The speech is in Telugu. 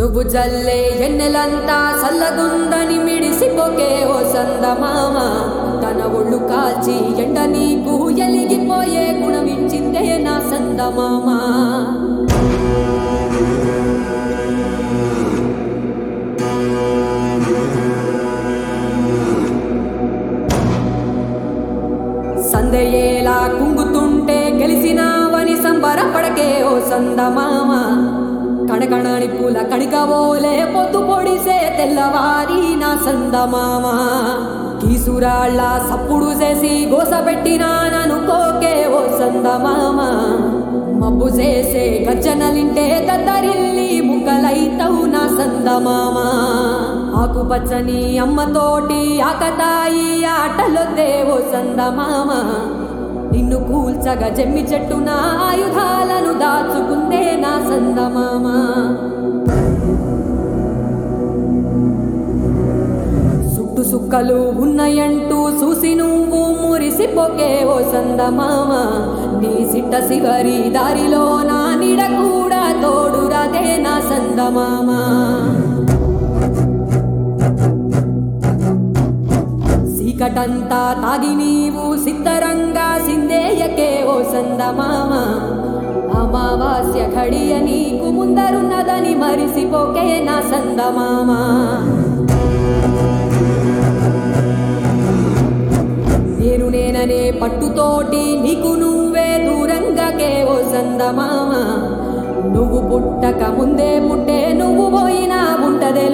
నువ్వు జల్లే ఎన్నెలంతా చల్లగుందని మిడిసిపోకే ఓ సందమామ తన ఒళ్ళు కాల్చి ఎండ నీకు ఎలిగిపోయే గుణమిచ్చిందే నా సందమామ సందయేలా కుంగుతుంటే గెలిసినావని సంబరపడకే ఓ సందమామ కణకణని పూల కణికవోలే పొద్దు పొడిసే తెల్లవారి నా సందమామ కీసురాళ్ళ సప్పుడు చేసి గోసపెట్టినా ననుకోకే ఓ సందమామ మబ్బు చేసే గజ్జనలింటే దద్దరిల్లి ముక్కలైతవు నా సందమామ ఆకుపచ్చని అమ్మతోటి ఆకతాయి ఆటలొద్దే ఓ సందమామ నిన్ను కూల్చగా జమ్మి చెట్టు నా ఆయుధాలను దాచుకుందే నా సందమామ సుట్టు సుక్కలు ఉన్నయంటూ చూసి నువ్వు మురిసిపోకే ఓ సందమామ నీ సిట్ట శివరి దారిలో నా నిడ కూడా తోడురాదే నా సందమామ చీకటంతా తాగి నీవు సిద్ధరంగా సిందేయకే ఓ సందమామ అమావాస్య ఘడియ నీకు ముందరున్నదని మరిసిపోకే నా సందమామ నేను నేననే పట్టుతోటి నీకు నువ్వే దూరంగాకే ఓ సందమామ నువ్వు పుట్టక ముందే పుట్టే నువ్వు పోయినా ఉంటదే